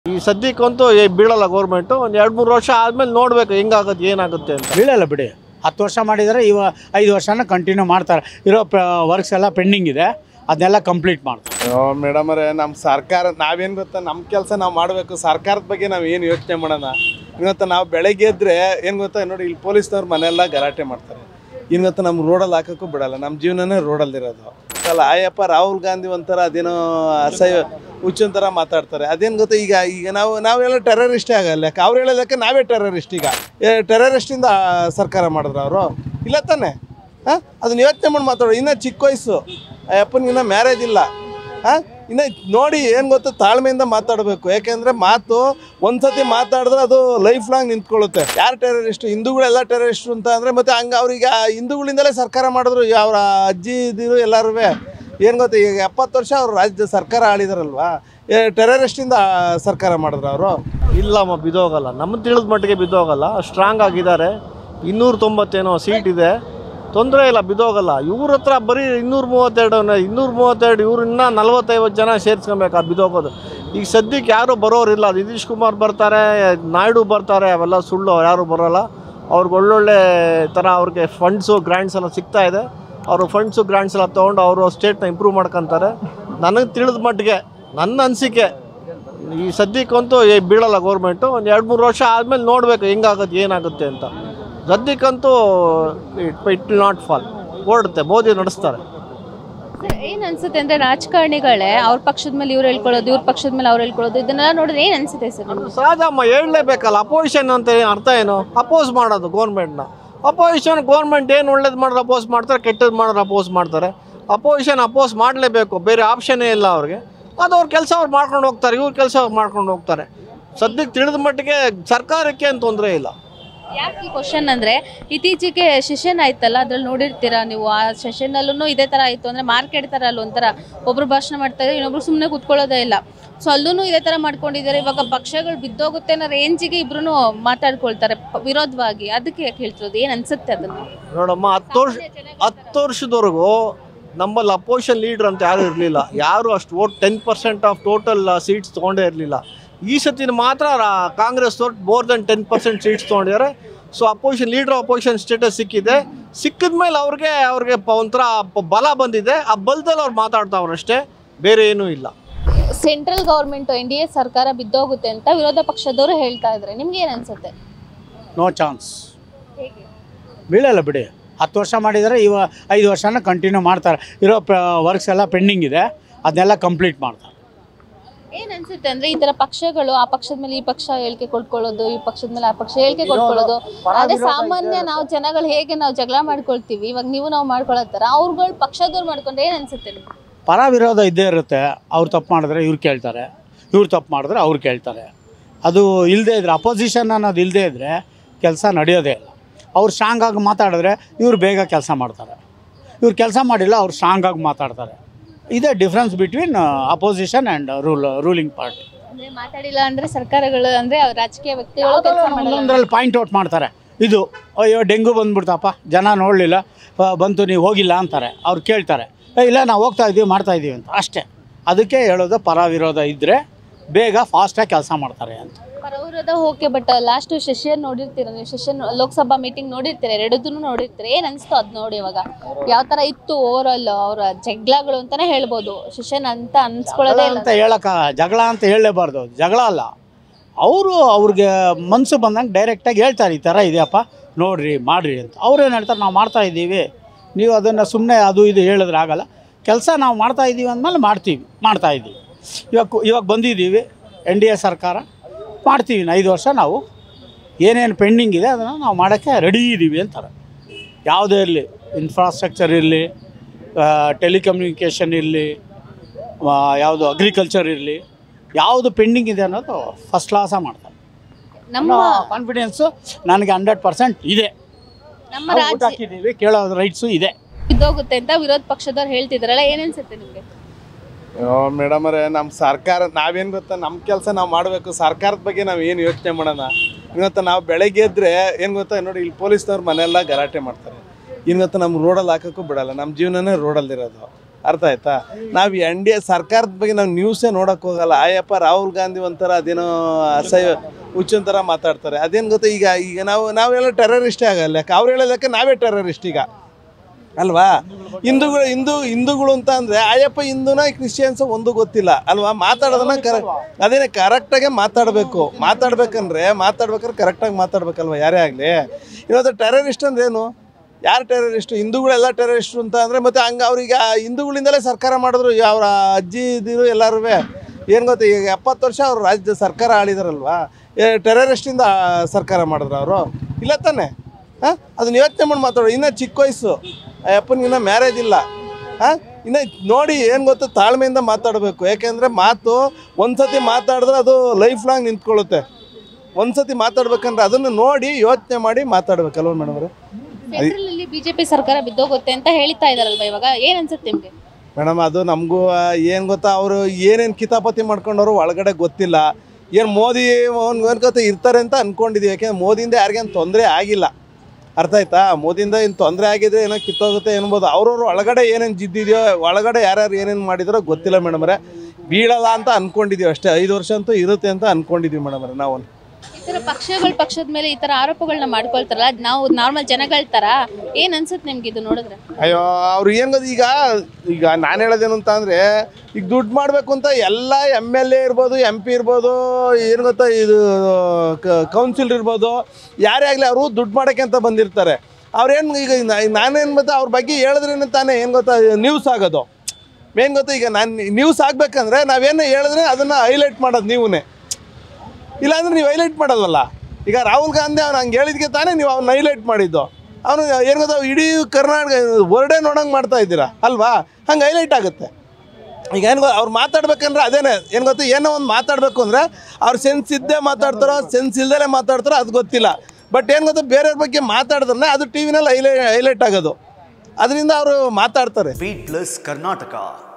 ಈ ಸದ್ಯಕ್ಕಂತೂ ಏ ಬೀಳಲ್ಲ ಗೌರ್ಮೆಂಟು ಒಂದು ಎರಡು ಮೂರು ವರ್ಷ ಆದಮೇಲೆ ನೋಡಬೇಕು ಹೆಂಗಾಗುತ್ತೆ ಏನಾಗುತ್ತೆ ಅಂತ ಬೀಳಲ್ಲ ಬಿಡಿ ಹತ್ತು ವರ್ಷ ಮಾಡಿದರೆ ಇವ ಐದು ವರ್ಷನ ಕಂಟಿನ್ಯೂ ಮಾಡ್ತಾರೆ ಇರೋ ವರ್ಕ್ಸ್ ಎಲ್ಲ ಪೆಂಡಿಂಗ್ ಇದೆ ಅದನ್ನೆಲ್ಲ ಕಂಪ್ಲೀಟ್ ಮಾಡ್ತಾರೆ ಮೇಡಮ್ ಅವರೇ ನಮ್ಮ ಸರ್ಕಾರ ನಾವೇನು ಗೊತ್ತಾ ನಮ್ಮ ಕೆಲಸ ನಾವು ಮಾಡಬೇಕು ಸರ್ಕಾರದ ಬಗ್ಗೆ ನಾವು ಏನು ಯೋಚನೆ ಮಾಡೋಣ ಇನ್ನು ಗೊತ್ತಾ ನಾವು ಬೆಳಗ್ಗೆ ಎದ್ರೆ ಏನು ಗೊತ್ತಾ ನೋಡಿ ಇಲ್ಲಿ ಪೊಲೀಸ್ನವ್ರು ಮನೆಯೆಲ್ಲ ಗಲಾಟೆ ಮಾಡ್ತಾರೆ ಇನ್ನು ಗೊತ್ತಾ ನಮ್ಮ ರೋಡಲ್ಲಿ ಹಾಕೋಕ್ಕೂ ಬಿಡಲ್ಲ ನಮ್ಮ ಜೀವನನೇ ರೋಡಲ್ಲಿರೋದು ಅಲ್ಲ ಆಯಪ್ಪ ರಾಹುಲ್ ಗಾಂಧಿ ಒಂಥರ ಅದೇನೋ ಅಸಹ್ಯ ಹುಚ್ಚೊಂಥರ ಥರ ಮಾತಾಡ್ತಾರೆ ಅದೇನು ಗೊತ್ತಾ ಈಗ ಈಗ ನಾವು ನಾವೆಲ್ಲ ಟೆರರಿಸ್ಟೇ ಆಗಲ್ಲ ಯಾಕೆ ಅವ್ರು ಹೇಳೋದಕ್ಕೆ ನಾವೇ ಟೆರರಿಸ್ಟ್ ಈಗ ಟೆರರಿಸ್ಟಿಂದ ಸರ್ಕಾರ ಮಾಡಿದ್ರು ಅವರು ಇಲ್ಲ ತಾನೆ ಹಾಂ ಅದನ್ನ ಯೋಚನೆ ಮಾಡಿ ಮಾತಾಡೋ ಇನ್ನೂ ಚಿಕ್ಕ ವಯಸ್ಸು ಆ ಅಪ್ಪನಿಗೆ ಇನ್ನೂ ಮ್ಯಾರೇಜ್ ಇಲ್ಲ ಹಾಂ ಇನ್ನು ನೋಡಿ ಏನು ಗೊತ್ತಾ ತಾಳ್ಮೆಯಿಂದ ಮಾತಾಡಬೇಕು ಯಾಕೆಂದರೆ ಮಾತು ಒಂದ್ಸತಿ ಮಾತಾಡಿದ್ರೆ ಅದು ಲೈಫ್ ಲಾಂಗ್ ನಿಂತ್ಕೊಳ್ಳುತ್ತೆ ಯಾರು ಟೆರರಿಸ್ಟು ಹಿಂದೂಗಳೆಲ್ಲ ಟೆರರಿಸ್ಟು ಅಂತ ಅಂದರೆ ಮತ್ತು ಹಂಗೆ ಅವ್ರಿಗೆ ಆ ಹಿಂದೂಗಳಿಂದಲೇ ಸರ್ಕಾರ ಮಾಡಿದ್ರು ಅವರ ಅಜ್ಜಿ ಇದ್ದಿರು ಎಲ್ಲರೂ ಏನು ಗೊತ್ತಾ ಈಗ ಎಪ್ಪತ್ತು ವರ್ಷ ಅವ್ರು ರಾಜ್ಯ ಸರ್ಕಾರ ಆಳಿದಾರಲ್ವಾ ಟೆರರಿಸ್ಟಿಂದ ಸರ್ಕಾರ ಮಾಡಿದ್ರು ಅವರು ಇಲ್ಲಮ್ಮ ಬಿದ್ದೋಗಲ್ಲ ನಮ್ಮ ತಿಳಿದ ಮಟ್ಟಿಗೆ ಬಿದ್ದೋಗಲ್ಲ ಸ್ಟ್ರಾಂಗ್ ಆಗಿದ್ದಾರೆ ಇನ್ನೂರ ತೊಂಬತ್ತೇನೋ ಸೀಟ್ ಇದೆ ತೊಂದರೆ ಇಲ್ಲ ಬಿದ್ದೋಗಲ್ಲ ಇವ್ರ ಹತ್ರ ಬರೀ ಇನ್ನೂರ ಮೂವತ್ತೆರಡು ಇನ್ನೂರ ಮೂವತ್ತೆರಡು ಇವ್ರು ಇನ್ನೂ ನಲ್ವತ್ತೈವತ್ತು ಜನ ಸೇರಿಸ್ಕೊಬೇಕು ಅದು ಬಿದ್ದೋಗೋದು ಈಗ ಸದ್ಯಕ್ಕೆ ಯಾರೂ ಬರೋರಿಲ್ಲ ನಿತೀಶ್ ಕುಮಾರ್ ಬರ್ತಾರೆ ನಾಯ್ಡು ಬರ್ತಾರೆ ಅವೆಲ್ಲ ಸುಳ್ಳು ಯಾರು ಬರೋಲ್ಲ ಅವ್ರಿಗೆ ಒಳ್ಳೊಳ್ಳೆ ಥರ ಅವ್ರಿಗೆ ಫಂಡ್ಸು ಗ್ರ್ಯಾಂಟ್ಸ್ ಎಲ್ಲ ಸಿಗ್ತಾ ಇದೆ ಅವರು ಫಂಡ್ಸು ಗ್ರ್ಯಾಂಟ್ಸ್ ಎಲ್ಲ ತೊಗೊಂಡು ಅವರು ಸ್ಟೇಟ್ನ ಇಂಪ್ರೂವ್ ಮಾಡ್ಕೊತಾರೆ ನನಗೆ ತಿಳಿದ ಮಟ್ಟಿಗೆ ನನ್ನ ಅನಿಸಿಕೆ ಈ ಸದ್ಯಕ್ಕಂತೂ ಏ ಬೀಳಲ್ಲ ಗೌರ್ಮೆಂಟು ಒಂದು ಎರಡು ಮೂರು ವರ್ಷ ಆದಮೇಲೆ ನೋಡಬೇಕು ಹೆಂಗಾಗುತ್ತೆ ಏನಾಗುತ್ತೆ ಅಂತ ಸದ್ಯಕ್ಕಂತೂ it it will not fall ಓಡುತ್ತೆ ಮೋದಿ ನಡೆಸ್ತಾರೆ ಏನ್ ಅನ್ಸುತ್ತೆ ಅಂದ್ರೆ ರಾಜಕಾರಣಿಗಳೇ ಅವ್ರ ಪಕ್ಷದ ಮೇಲೆ ಇವ್ರು ಹೇಳ್ಕೊಳ್ಳೋದು ಇವ್ರ ಪಕ್ಷದ ಮೇಲೆ ಅವ್ರು ಹೇಳ್ಕೊಳ್ಳೋದು ಇದನ್ನೆಲ್ಲ ನೋಡಿದ್ರೆ ಏನ್ ಅನ್ಸುತ್ತೆ ಸರ್ ನಿಮ್ಗೆ ಸಹಜಮ್ಮ ಹೇಳಲೇಬೇಕಲ್ಲ ಅಪೋಸಿಷನ್ ಅಂತ ಏನ್ ಅರ್ಥ ಏನು ಅಪೋಸ್ ಮಾಡೋದು ಗೌರ್ಮೆಂಟ್ನ ಅಪೋಸಿಷನ್ ಗೌರ್ಮೆಂಟ್ ಏನು ಒಳ್ಳೇದು ಮಾಡಿದ್ರೆ ಅಪೋಸ್ ಮಾಡ್ತಾರೆ ಕೆಟ್ಟದ್ದು ಮಾಡಿದ್ರೆ ಅಪೋಸ್ ಮಾಡ್ತಾರೆ ಅಪೋಸಿಷನ್ ಅಪೋಸ್ ಮಾಡಲೇಬೇಕು ಬೇರೆ ಆಪ್ಷನ್ನೇ ಇಲ್ಲ ಅವ್ರಿಗೆ ಅದು ಅವ್ರ ಕೆಲಸ ಅವ್ರು ಮಾಡ್ಕೊಂಡು ಹೋಗ್ತಾರೆ ಇವ್ರ ಕೆಲಸ ಅವ್ರು ಮಾಡ್ಕೊಂಡು ಹೋಗ್ತಾರೆ ಸದ್ಯಕ್ಕೆ ತಿಳಿದ ಮಟ್ಟಿಗೆ ಸರ್ಕಾರಕ್ಕೆ ಏನು ತೊಂದರೆ ಇಲ್ಲ ಯಾಕೆ ಈ ಕ್ವಶನ್ ಅಂದ್ರೆ ಇತ್ತೀಚೆಗೆ ಸೆಷನ್ ಆಯ್ತಲ್ಲ ಅದ್ರಲ್ಲಿ ನೋಡಿರ್ತೀರಾ ನೀವು ಆ ಸೆಷನ್ ಅಲ್ಲೂ ಇದೇ ತರ ಆಯ್ತು ಅಂದ್ರೆ ಮಾರ್ಕೆಟ್ ತರ ಅಲ್ಲ ಒಂಥರ ಒಬ್ರು ಭಾಷಣ ಮಾಡ್ತಾ ಇದ್ರೆ ಇನ್ನೊಬ್ರು ಸುಮ್ಮನೆ ಕೂತ್ಕೊಳ್ಳೋದೇ ಇಲ್ಲ ಸೊ ಅಲ್ಲೂ ಇದೇ ತರ ಮಾಡ್ಕೊಂಡಿದ್ದಾರೆ ಇವಾಗ ಪಕ್ಷಗಳು ಬಿದ್ದೋಗುತ್ತೆ ಅನ್ನೋ ರೇಂಜಿಗೆ ಇಬ್ರು ಮಾತಾಡ್ಕೊಳ್ತಾರೆ ಪ- ವಿರೋಧವಾಗಿ ಅದಕ್ಕೆ ಯಾಕೆ ಹೇಳ್ತಿರೋದು ಏನ್ ಅನ್ಸುತ್ತೆ ಅದನ್ನ ನೋಡಮ್ಮ ಹತ್ತು ವರ್ಷ ಹತ್ತು ವರ್ಷದವರೆಗೂ ನಮ್ಮಲ್ಲಿ ಅಪೋಸಿಷನ್ ಲೀಡರ್ ಅಂತ ಯಾರು ಇರಲಿಲ್ಲ ಯಾರು ಅಷ್ಟು vote ten percent of total seats ತೊಗೊಂಡೇ ಇರಲಿಲ್ಲ ಈ ಸತಿನ ಮಾತ್ರ ರಾ- ಕಾಂಗ್ರೆಸ್ ಅವ್ರು more than ten percent seats ತೊಗೊಂಡಿದ್ದಾರೆ so opposition leader opposition status ಸಿಕ್ಕಿದೆ ಸಿಕ್ಕಿದ ಮೇಲೆ ಅವ್ರಿಗೆ ಅವ್ರಿಗೆ ಪ- ಒಂಥರ ಪ- ಬಲ ಬಂದಿದೆ ಆ ಬಲದಲ್ಲಿ ಅವ್ರು ಮಾತಾಡ್ತಾವ್ರು ಅಷ್ಟೇ ಬೇರೆ ಏನೂ ಇಲ್ಲ central government N D A ಸರ್ಕಾರ ಬಿದ್ದೋಗುತ್ತೆ ಅಂತ ವಿರೋಧ ಪಕ್ಷದವರು ಹೇಳ್ತಾ ಇದ್ರೆ ನಿಮ್ಗೆ ಏನ್ ಅನ್ಸುತ್ತೆ ನೋ ಚಾನ್ಸ್ ಬೀಳಲ್ಲ ಬಿಡಿ ಹತ್ತು ವರ್ಷ ಮಾಡಿದರೆ ಇವ ಐದು ವರ್ಷನ ಕಂಟಿನ್ಯೂ ಮಾಡ್ತಾರೆ ಇರೋ ವರ್ಕ್ಸ್ ಎಲ್ಲ ಪೆಂಡಿಂಗ್ ಇದೆ ಅದನ್ನೆಲ್ಲ ಕಂಪ್ಲೀಟ್ ಮಾಡ್ತಾರೆ ಏನ್ ಅನ್ಸುತ್ತೆ ಅಂದ್ರೆ ಈ ತರ ಪಕ್ಷಗಳು ಆ ಪಕ್ಷದ ಮೇಲೆ ಈ ಪಕ್ಷ ಹೇಳಿಕೆ ಕೊಟ್ಕೊಳ್ಳೋದು ಈ ಪಕ್ಷದ ಮೇಲೆ ಆ ಪಕ್ಷ ಹೇಳಿಕೆ ಕೊಟ್ಕೊಳ್ಳೋದು ಅದೇ ಸಾಮಾನ್ಯ ನಾವು ಜನಗಳು ಹೇಗೆ ನಾವು ಜಗಳ ಮಾಡ್ಕೊಳ್ತೀವಿ ಇವಾಗ ನೀವು ನಾವು ಮಾಡ್ಕೊಳತ್ತಾರ ಅವ್ರುಗಳು ಪಕ್ಷದವ್ರು ಮಾಡ್ಕೊಂಡ್ರೆ ಏನ್ ಅನ್ಸುತ್ತೆ ನಿಮ್ಗೆ ಪರ ವಿರೋಧ ಇದ್ದೇ ಇರುತ್ತೆ ಅವ್ರು ತಪ್ಪು ಮಾಡಿದ್ರೆ ಇವ್ರು ಕೇಳ್ತಾರೆ ಇವ್ರು ತಪ್ಪು ಮಾಡಿದ್ರೆ ಅವ್ರು ಕೇಳ್ತಾರೆ ಅದು ಇಲ್ಲದೇ ಇದ್ರೆ ಅಪೋಸಿಷನ್ ಅನ್ನೋದು ಇಲ್ಲದೇ ಇದ್ದರೆ ಕೆಲಸ ನಡೆಯೋದೇ ಇಲ್ಲ ಅವ್ರು ಸ್ಟ್ರಾಂಗ್ ಆಗಿ ಮಾತಾಡಿದ್ರೆ ಇವ್ರು ಬೇಗ ಕೆಲಸ ಮಾಡ್ತಾರೆ ಇವ್ರು ಕೆಲಸ ಮಾಡಿಲ್ಲ ಅವ್ರು ಸ್ಟ್ರಾಂಗ್ ಆಗಿ ಮಾತಾಡ್ತಾರೆ ಇದೇ difference between opposition and rule ruling party ಅಂದ್ರೆ ಮಾತಾಡಿಲ್ಲ ಅಂದ್ರೆ ಸರ್ಕಾರಗಳು ಅಂದ್ರೆ ಅವ್ರ ರಾಜಕೀಯ ವ್ಯಕ್ತಿಗಳು ಕೆಲಸ ಮಾಡಲ್ಲ ಒಂದೊಂದರಲ್ಲಿ ಪಾಯಿಂಟ್ ಔಟ್ ಮಾಡ್ತಾರೆ ಇದು ಅಯ್ಯೋ ಡೆಂಗು ಬಂದ್ಬಿಡ್ತಪ್ಪ ಜನ ನೋಡಲಿಲ್ಲ ಬಂತು ನೀವು ಹೋಗಿಲ್ಲ ಅಂತಾರೆ ಅವ್ರು ಕೇಳ್ತಾರೆ "ಏ, ಇಲ್ಲ ನಾವು ಹೋಗ್ತಾ ಇದ್ದೀವಿ ಮಾಡ್ತಾ ಇದ್ದೀವಿ ಅಂತ ಅಷ್ಟೇ ಅದಕ್ಕೆ ಹೇಳೋದು ಪರ ವಿರೋಧ ಇದ್ದರೆ ಬೇಗ ಫಾಸ್ಟಾಗಿ ಕೆಲಸ ಮಾಡ್ತಾರೆ ಅಂತ ಪರ ವಿರೋಧ ಓಕೆ ಬಟ್ ಲಾಸ್ಟ್ ಸೆಷನ್ ನೋಡಿರ್ತೀರ ನೀವು ಸೆಷನ್ ಲೋಕಸಭಾ ಮೀಟಿಂಗ್ ನೋಡಿರ್ತೀರ ಎರಡದನ್ನು ನೋಡಿರ್ತೀರ ಏನ್ ಅನ್ಸ್ತು ಅದ್ ನೋಡಿ ಇವಾಗ ಯಾವ ತರ ಇತ್ತು ಓವರ್ ಆಲ್ ಅವರ ಜಗಳಗಳು ಅಂತಾನೆ ಹೇಳ್ಬೋದು ಸೆಷನ್ ಅಂತ ಅನ್ಸ್ಕೊಳ್ಳೋದೇ ಇಲ್ಲ ಅಂತ ಹೇಳಕ್ಕ ಜಗಳ ಅಂತ ಹೇಳಲೇಬಾರ್ದು ಜಗಳ ಅಲ್ಲ ಅವರು ಅವ್ರಿಗೆ ಮನಸ್ಸು ಬಂದಂಗೆ ಡೈರೆಕ್ಟಾಗಿ ಹೇಳ್ತಾರೆ ಈ ಥರ ಇದೆಯಪ್ಪ ನೋಡ್ರಿ ಮಾಡಿರಿ ಅಂತ ಅವ್ರು ಏನು ಹೇಳ್ತಾರೆ ನಾವು ಮಾಡ್ತಾ ಇದ್ದೀವಿ ನೀವು ಅದನ್ನು ಸುಮ್ಮನೆ ಅದು ಇದು ಹೇಳಿದ್ರೆ ಆಗಲ್ಲ ಕೆಲಸ ನಾವು ಮಾಡ್ತಾ ಇದ್ದೀವಿ ಅಂದಮೇಲೆ ಮಾಡ್ತೀವಿ ಮಾಡ್ತಾ ಇದ್ದೀವಿ ಇವಾಗ ಕು- ಇವಾಗ ಬಂದಿದ್ದೀವಿ ಎನ್ ಡಿ ಎ ಸರ್ಕಾರ ಮಾಡ್ತೀವಿ ಇನ್ನು ಐದು ವರ್ಷ ನಾವು ಏನೇನು ಪೆಂಡಿಂಗ್ ಇದೆ ಅದನ್ನು ನಾವು ಮಾಡೋಕ್ಕೆ ರೆಡಿ ಇದ್ದೀವಿ ಅಂತಾರೆ ಯಾವುದೇ ಇರಲಿ ಇನ್ಫ್ರಾಸ್ಟ್ರಕ್ಚರ್ ಇರಲಿ ಟೆಲಿಕಮ್ಯುನಿಕೇಷನ್ ಇರಲಿ ಯಾವುದು ಅಗ್ರಿಕಲ್ಚರ್ ಇರಲಿ ಯಾವುದು ಪೆಂಡಿಂಗ್ ಇದೆ ಅನ್ನೋದು ಫಸ್ಟ್ ಕ್ಲಾಸ ಮಾಡ್ತಾರೆ ನಮ್ಮ ಕಾನ್ಫಿಡೆನ್ಸು ನನಗೆ ಹಂಡ್ರೆಡ್ ಪರ್ಸೆಂಟ್ ಇದೆ ನಮ್ಮ ನಾವು ಊಟ ರಾಜ್ಯ ಹಾಕಿದ್ದೀವಿ ಕೇಳೋದು ರೈಟ್ಸು ಇದೆ ಬಿದ್ದೋಗುತ್ತೆ ಅಂತ ವಿರೋಧ ಪಕ್ಷದವ್ರು ಹೇಳ್ತಿದಾರಲ್ಲ ಏನ್ ಅನ್ಸುತ್ತೆ ನಿಮ್ಗೆ ಮೇಡಮ್ ಅವರೇ ನಮ್ಮ ಸರ್ಕಾರ ನಾವೇನು ಗೊತ್ತಾ ನಮ್ಮ ಕೆಲಸ ನಾವು ಮಾಡಬೇಕು ಸರ್ಕಾರದ ಬಗ್ಗೆ ನಾವು ಏನು ಯೋಚನೆ ಮಾಡೋಣ ಇನ್ನು ಗೊತ್ತಾ ನಾವು ಬೆಳಗ್ಗೆ ಎದ್ರೆ ಏನು ಗೊತ್ತಾ ನೋಡಿ ಇಲ್ಲಿ ಪೊಲೀಸ್ನವ್ರು ಮನೆಯೆಲ್ಲ ಗಲಾಟೆ ಮಾಡ್ತಾರೆ ಇನ್ನು ಗೊತ್ತಾ ನಮ್ಮ ರೋಡಲ್ಲಿ ಹಾಕೋಕ್ಕೂ ಬಿಡಲ್ಲ ನಮ್ಮ ಜೀವನನೇ ರೋಡಲ್ಲಿರೋದು ಅರ್ಥ ಆಯ್ತಾ ನಾವು ಎನ್ ಡಿ ಎ ಸರ್ಕಾರದ ಬಗ್ಗೆ ನಾವು ನ್ಯೂಸೇ ನೋಡೋಕೆ ಹೋಗಲ್ಲ ಆಯಪ್ಪ ರಾಹುಲ್ ಗಾಂಧಿ ಒಂಥರ ಅದೇನೋ ಅಸಹ್ಯ ಹುಚ್ಚೊಂಥರ ಮಾತಾಡ್ತಾರೆ ಅದೇನು ಗೊತ್ತಾ ಈಗ ಈಗ ನಾವು ನಾವೆಲ್ಲ ಟೆರರಿಸ್ಟೇ ಆಗಲ್ಲ ಅವ್ರು ಹೇಳೋದಕ್ಕೆ ನಾವೇ ಟೆರರಿಸ್ಟ್ ಈಗ ಅಲ್ವಾ ಹಿಂದೂಗಳು ಹಿಂದೂ ಹಿಂದೂಗಳು ಅಂತ ಅಂದರೆ ಆಯಪ್ಪ ಹಿಂದೂನ ಕ್ರಿಶ್ಚಿಯನ್ಸ್ ಒಂದು ಗೊತ್ತಿಲ್ಲ ಅಲ್ವಾ ಮಾತಾಡೋದನ್ನ ಕರೆ ಅದೇನೆ ಕರೆಕ್ಟಾಗೆ ಮಾತಾಡಬೇಕು ಮಾತಾಡ್ಬೇಕಂದ್ರೆ ಮಾತಾಡ್ಬೇಕಾದ್ರೆ ಕರೆಕ್ಟಾಗಿ ಮಾತಾಡ್ಬೇಕಲ್ವ ಯಾರೇ ಆಗಲಿ ಇವತ್ತು ಟೆರರಿಸ್ಟ್ ಅಂದ್ರೆ ಏನು ಯಾರು ಟೆರರಿಸ್ಟು ಹಿಂದೂಗಳೆಲ್ಲ ಟೆರರಿಸ್ಟು ಅಂತ ಅಂದರೆ ಮತ್ತು ಹಂಗೆ ಅವ್ರಿಗೆ ಆ ಹಿಂದೂಗಳಿಂದಲೇ ಸರ್ಕಾರ ಮಾಡಿದ್ರು ಈ ಅವರ ಅಜ್ಜಿ ಇದ್ದಿರು ಎಲ್ಲರೂ ಏನು ಗೊತ್ತಾ ಈಗ ಎಪ್ಪತ್ತು ವರ್ಷ ಅವ್ರು ರಾಜ್ಯ ಸರ್ಕಾರ ಆಳಿದಾರಲ್ವಾ ಟೆರರಿಸ್ಟಿಂದ ಸರ್ಕಾರ ಮಾಡಿದ್ರು ಅವರು ಇಲ್ಲ ತಾನೆ ಹಾಂ ಅದನ್ನ ಯೋಚನೆ ಮಾಡಿ ಮಾತಾಡೋ ಇನ್ನೂ ಚಿಕ್ಕ ವಯಸ್ಸು ಆ ಅಪ್ಪನಿಗೆ ಇನ್ನೂ ಮ್ಯಾರೇಜ್ ಇಲ್ಲ ಹಾಂ ಇನ್ನು ನೋಡಿ ಏನು ಗೊತ್ತಾ ತಾಳ್ಮೆಯಿಂದ ಮಾತಾಡಬೇಕು ಯಾಕೆಂದರೆ ಮಾತು ಒಂದು ಸತಿ ಮಾತಾಡಿದ್ರೆ ಅದು ಲೈಫ್ ಲಾಂಗ್ ನಿಂತ್ಕೊಳ್ಳುತ್ತೆ ಒಂದು ಸತಿ ಮಾತಾಡ್ಬೇಕಂದ್ರೆ ಅದನ್ನು ನೋಡಿ ಯೋಚನೆ ಮಾಡಿ ಮಾತಾಡ್ಬೇಕಲ್ವ ಮೇಡಮ್ ಅವರೇ ಸೆಂಟ್ರಲ್ ಅಲ್ಲಿ ಬಿಜೆಪಿ ಸರ್ಕಾರ ಬಿದ್ದೋಗುತ್ತೆ ಅಂತ ಹೇಳ್ತಾ ಇದಾರಲ್ವಾ ಇವಾಗ ಏನ್ ಅನ್ಸುತ್ತೆ ನಿಮ್ಗೆ ಮೇಡಮ್ ಅದು ನಮಗೂ ಏನು ಗೊತ್ತಾ ಅವರು ಏನೇನು ಕಿತಾಪತಿ ಮಾಡ್ಕೊಂಡವರು ಒಳಗಡೆ ಗೊತ್ತಿಲ್ಲ ಏನು ಮೋದಿ ಒಂದು ಗೊತ್ತಾ ಇರ್ತಾರೆ ಅಂತ ಅಂದ್ಕೊಂಡಿದ್ದೀವಿ ಯಾಕೆಂದ್ರೆ ಮೋದಿಯಿಂದ ಯಾರಿಗೇನು ತೊಂದರೆ ಆಗಿಲ್ಲ ಅರ್ಥ ಆಯ್ತಾ ಮೋದಿಯಿಂದ ಏನು ತೊಂದರೆ ಆಗಿದ್ರೆ ಏನೋ ಕಿತ್ತೋಗುತ್ತೆ ಅನ್ಬೋದು ಅವ್ರವ್ರ ಒಳಗಡೆ ಏನೇನು ಜಿದ್ದಿದೆಯೋ ಒಳಗಡೆ ಯಾರ್ಯಾರು ಏನೇನು ಮಾಡಿದಾರೋ ಗೊತ್ತಿಲ್ಲ ಮೇಡಮ್ರೆ ಬೀಳಲ್ಲ ಅಂತ ಅಂದ್ಕೊಂಡಿದ್ದೀವಿ ಅಷ್ಟೇ ಐದು ವರ್ಷ ಅಂತೂ ಇರುತ್ತೆ ಅಂತ ಅಂದ್ಕೊಂಡಿದ್ದೀವಿ ಮೇಡಮ್ರೆ ನಾವು ಈ ತರ ಪಕ್ಷಗಳ ಪಕ್ಷದ ಮೇಲೆ ಈ ತರ ಆರೋಪಗಳನ್ನ ಮಾಡ್ಕೊಳ್ತಾರಲ್ಲ ನಾವು ನಾರ್ಮಲ್ ಜನಗಳ ತರ ಏನ್ ಅನ್ಸುತ್ತೆ ನಿಮ್ಗೆ ಇದು ನೋಡಿದ್ರೆ ಅಯ್ಯೋ ಅವ್ರು ಏನು ಗೊತ್ತಾ ಈಗ ಈಗ ನಾನು ಹೇಳೋದೇನು ಅಂತ ಅಂದರೆ ಈಗ ದುಡ್ಡು ಮಾಡಬೇಕು ಅಂತ ಎಲ್ಲ ಎಮ್ ಎಲ್ ಎ ಇರ್ಬೋದು ಎಮ್ ಪಿ ಇರ್ಬೋದು ಏನು ಗೊತ್ತಾ ಇದು ಕೌನ್ಸಿಲ್ ಇರ್ಬೋದು ಯಾರೇ ಆಗಲಿ ಅವರು ದುಡ್ಡು ಮಾಡೋಕ್ಕೆ ಅಂತ ಬಂದಿರ್ತಾರೆ ಅವ್ರೇನು ಈಗ ನಾ- ನಾನೇನು ಗೊತ್ತಾ ಅವ್ರ ಬಗ್ಗೆ ಹೇಳಿದ್ರೇನೆ ತಾನೇ ಏನು ಗೊತ್ತಾ ನ್ಯೂಸ್ ಆಗೋದು ಮೇನ್ ಗೊತ್ತಾ ಈಗ ನಾನು ನ್ಯೂಸ್ ಆಗಬೇಕಂದ್ರೆ ನಾವೇನು ಹೇಳಿದ್ರೆ ಅದನ್ನು ಹೈಲೈಟ್ ಮಾಡೋದು ನೀವೇ ಇಲ್ಲಾಂದ್ರೆ ನೀವು ಹೈಲೈಟ್ ಮಾಡೋದಲ್ಲ ಈಗ ರಾಹುಲ್ ಗಾಂಧಿ ಅವ್ನು ಹಂಗೆ ಹೇಳಿದ್ಕೆ ತಾನೇ ನೀವು ಅವ್ನ ಹೈಲೈಟ್ ಮಾಡಿದ್ದು ಅವನು ಏನು ಗೊತ್ತಾ ಇಡೀ ಕರ್ನಾಟಕ ವರ್ಡೇ ನೋಡಂಗೆ ಮಾಡ್ತಾ ಇದ್ದೀರಾ ಅಲ್ವಾ ಹಂಗೆ ಹೈಲೈಟ್ ಆಗುತ್ತೆ ಈಗ ಏನು ಗೊತ್ತಾ ಅವ್ರು ಮಾತಾಡ್ಬೇಕಂದ್ರೆ ಅದೇನೆ ಏನು ಗೊತ್ತಾ ಏನೋ ಒಂದು ಮಾತಾಡಬೇಕು ಅಂದರೆ ಅವ್ರು ಸೆನ್ಸ್ ಇದ್ದೇ ಮಾತಾಡ್ತಾರೋ ಸೆನ್ಸ್ ಇಲ್ದೇ ಮಾತಾಡ್ತಾರೋ ಅದು ಗೊತ್ತಿಲ್ಲ ಬಟ್ ಏನು ಗೊತ್ತಾ ಬೇರೆಯವ್ರ ಬಗ್ಗೆ ಮಾತಾಡಿದ್ರೆ ಅದು ಟಿ ವಿನಲ್ಲಿ ಹೈಲೈ ಹೈಲೈಟ್ ಆಗೋದು ಅದರಿಂದ ಅವರು ಮಾತಾಡ್ತಾರೆ ಬೀಟ್ ಪ್ಲಸ್ ಕರ್ನಾಟಕ